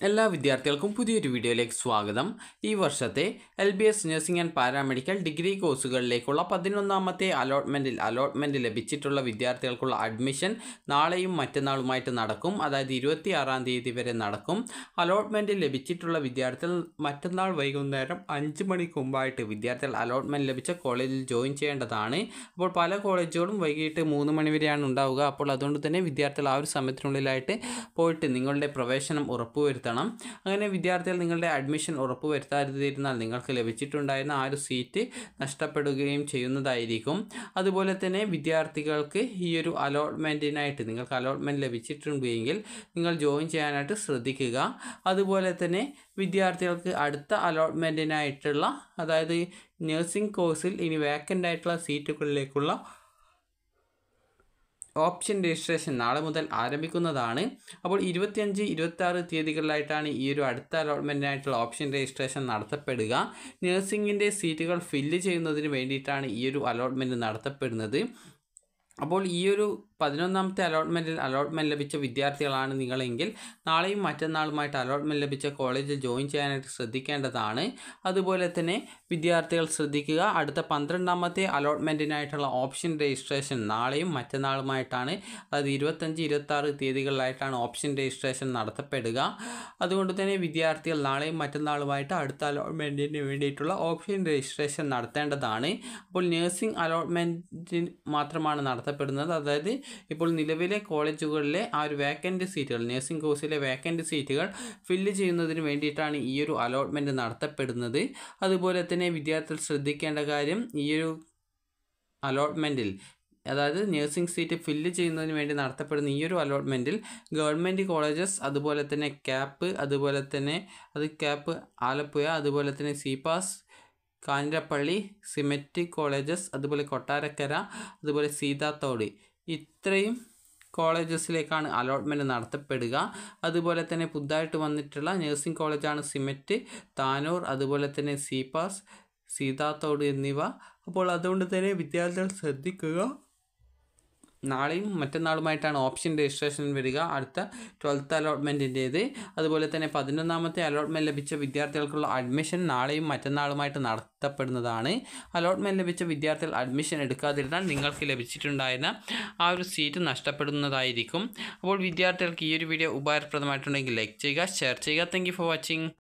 എല്ലാ വിദ്യാർത്ഥികൾക്കും പുതിയൊരു വീഡിയോയിലേക്ക് സ്വാഗതം ഈ വർഷത്തെ L B S nursing and paramedical degree കോഴ്സുകളിലേക്കുള്ള പതിനൊന്നാമത്തെ അലോട്ട്മെൻറ്റിൽ അലോട്ട്മെൻറ്റ് ലഭിച്ചിട്ടുള്ള വിദ്യാർത്ഥികൾക്കുള്ള അഡ്മിഷൻ നാളെയും മറ്റന്നാളുമായിട്ട് നടക്കും അതായത് ഇരുപത്തി ആറാം തീയതി വരെ നടക്കും അലോട്ട്മെൻറ്റ് ലഭിച്ചിട്ടുള്ള വിദ്യാർത്ഥികൾ മറ്റന്നാൾ വൈകുന്നേരം അഞ്ച് മണിക്ക് മുമ്പായിട്ട് വിദ്യാർത്ഥികൾ അലോട്ട്മെൻറ്റ് ലഭിച്ച കോളേജിൽ ജോയിൻ ചെയ്യേണ്ടതാണ് അപ്പോൾ പല കോളേജുകളും വൈകിട്ട് മൂന്ന് മണി വരെയാണ് ഉണ്ടാവുക അപ്പോൾ അതുകൊണ്ട് തന്നെ വിദ്യാർത്ഥികൾ ആ ഒരു സമയത്തിനുള്ളിലായിട്ട് പോയിട്ട് നിങ്ങളുടെ പ്രവേശനം ഉറപ്പുവരുത്തണം അങ്ങനെ വിദ്യാർത്ഥികൾ നിങ്ങളുടെ അഡ്മിഷൻ ഉറപ്പുവരുത്താതിരുന്നാൽ നിങ്ങൾക്ക് ലഭിച്ചിട്ടുണ്ടായിരുന്ന ആ ഒരു സീറ്റ് നഷ്ടപ്പെടുകയും ചെയ്യുന്നതായിരിക്കും അതുപോലെ തന്നെ വിദ്യാർത്ഥികൾക്ക് ഈ ഒരു അലോട്ട്മെൻറ്റിനായിട്ട് നിങ്ങൾക്ക് അലോട്ട്മെൻറ്റ് ലഭിച്ചിട്ടുണ്ടെങ്കിൽ നിങ്ങൾ ജോയിൻ ചെയ്യാനായിട്ട് ശ്രദ്ധിക്കുക അതുപോലെ തന്നെ വിദ്യാർത്ഥികൾക്ക് അടുത്ത അലോട്ട്മെൻറ്റിനായിട്ടുള്ള അതായത് നഴ്സിംഗ് കോഴ്സിൽ ഇനി വേക്കൻ്റ് ആയിട്ടുള്ള സീറ്റുകളിലേക്കുള്ള ഓപ്ഷൻ രജിസ്ട്രേഷൻ നാളെ മുതൽ ആരംഭിക്കുന്നതാണ് അപ്പോൾ ഇരുപത്തിയഞ്ച് ഇരുപത്താറ് തീയതികളിലായിട്ടാണ് ഈ ഒരു അടുത്ത അലോട്ട്മെൻറ്റിനായിട്ടുള്ള ഓപ്ഷൻ രജിസ്ട്രേഷൻ നടത്തപ്പെടുക നഴ്സിംഗിൻ്റെ സീറ്റുകൾ ഫില്ല് ചെയ്യുന്നതിന് വേണ്ടിയിട്ടാണ് ഈ ഒരു അലോട്ട്മെൻറ്റ് നടത്തപ്പെടുന്നത് അപ്പോൾ ഈ ഒരു പതിനൊന്നാമത്തെ അലോട്ട്മെൻറ്റിൽ അലോട്ട്മെൻറ്റ് ലഭിച്ച വിദ്യാർത്ഥികളാണ് നിങ്ങളെങ്കിൽ നാളെയും മറ്റന്നാളുമായിട്ട് അലോട്ട്മെൻറ്റ് ലഭിച്ച കോളേജിൽ ജോയിൻ ചെയ്യാനായിട്ട് ശ്രദ്ധിക്കേണ്ടതാണ് അതുപോലെ തന്നെ വിദ്യാർത്ഥികൾ ശ്രദ്ധിക്കുക അടുത്ത പന്ത്രണ്ടാമത്തെ അലോട്ട്മെൻറ്റിനായിട്ടുള്ള ഓപ്ഷൻ രജിസ്ട്രേഷൻ നാളെയും മറ്റന്നാളുമായിട്ടാണ് അതായത് ഇരുപത്തഞ്ച് ഇരുപത്താറ് തീയതികളിലായിട്ടാണ് ഓപ്ഷൻ രജിസ്ട്രേഷൻ നടത്തപ്പെടുക അതുകൊണ്ട് തന്നെ വിദ്യാർത്ഥികൾ നാളെയും മറ്റന്നാളുമായിട്ട് അടുത്ത അലോട്ട്മെൻറ്റിന് വേണ്ടിയിട്ടുള്ള ഓപ്ഷൻ രജിസ്ട്രേഷൻ നടത്തേണ്ടതാണ് അപ്പോൾ നഴ്സിംഗ് അലോട്ട്മെൻറ്റിന് മാത്രമാണ് നടത്തപ്പെടുന്നത് അതായത് ഇപ്പോൾ നിലവിലെ കോളേജുകളിലെ ആ ഒരു വേക്കൻറ്റ് സീറ്റുകൾ നഴ്സിംഗ് കോഴ്സിലെ വേക്കൻറ്റ് സീറ്റുകൾ ഫില്ല് ചെയ്യുന്നതിന് വേണ്ടിയിട്ടാണ് ഈ ഒരു അലോട്ട്മെൻറ്റ് നടത്തപ്പെടുന്നത് അതുപോലെ തന്നെ വിദ്യാർത്ഥികൾ ശ്രദ്ധിക്കേണ്ട കാര്യം ഈ ഒരു അലോട്ട്മെൻറ്റിൽ അതായത് നഴ്സിംഗ് സീറ്റ് ഫില്ല് ചെയ്യുന്നതിന് വേണ്ടി നടത്തപ്പെടുന്ന ഈ ഒരു അലോട്ട്മെൻറ്റിൽ ഗവൺമെൻറ് കോളേജസ് അതുപോലെ തന്നെ ക്യാപ്പ് അതുപോലെ തന്നെ അത് ക്യാപ്പ് ആലപ്പുഴ അതുപോലെ തന്നെ സീപാസ് കാഞ്ഞിരപ്പള്ളി സിമെറ്റ് കോളേജസ് അതുപോലെ കൊട്ടാരക്കര അതുപോലെ സീതാത്തോട് ഇത്രയും കോളേജസിലേക്കാണ് അലോട്ട്മെൻറ്റ് നടത്തപ്പെടുക അതുപോലെ തന്നെ പുതുതായിട്ട് വന്നിട്ടുള്ള നഴ്സിംഗ് കോളേജാണ് സിമെറ്റ് താനൂർ അതുപോലെ തന്നെ സീപാസ് സീതാത്തോട് എന്നിവ അപ്പോൾ അതുകൊണ്ട് തന്നെ വിദ്യാർത്ഥികൾ ശ്രദ്ധിക്കുക നാളെയും മറ്റന്നാളുമായിട്ടാണ് ഓപ്ഷൻ രജിസ്ട്രേഷൻ വരിക അടുത്ത ട്വൽത്ത് അലോട്ട്മെൻറ്റിൻ്റേത് അതുപോലെ തന്നെ പതിനൊന്നാമത്തെ അലോട്ട്മെൻറ്റ് ലഭിച്ച വിദ്യാർത്ഥികൾക്കുള്ള അഡ്മിഷൻ നാളെയും മറ്റന്നാളുമായിട്ട് നടത്തപ്പെടുന്നതാണ് അലോട്ട്മെൻറ്റ് ലഭിച്ച വിദ്യാർത്ഥികൾ അഡ്മിഷൻ എടുക്കാതിരുന്നാൽ നിങ്ങൾക്ക് ലഭിച്ചിട്ടുണ്ടായിരുന്ന ആ ഒരു സീറ്റ് നഷ്ടപ്പെടുന്നതായിരിക്കും അപ്പോൾ വിദ്യാർത്ഥികൾക്ക് ഈ ഒരു വീഡിയോ ഉപകാരപ്രദമായിട്ടുണ്ടെങ്കിൽ ലൈക്ക് ചെയ്യുക ഷെയർ ചെയ്യുക താങ്ക് ഫോർ വാച്ചിങ്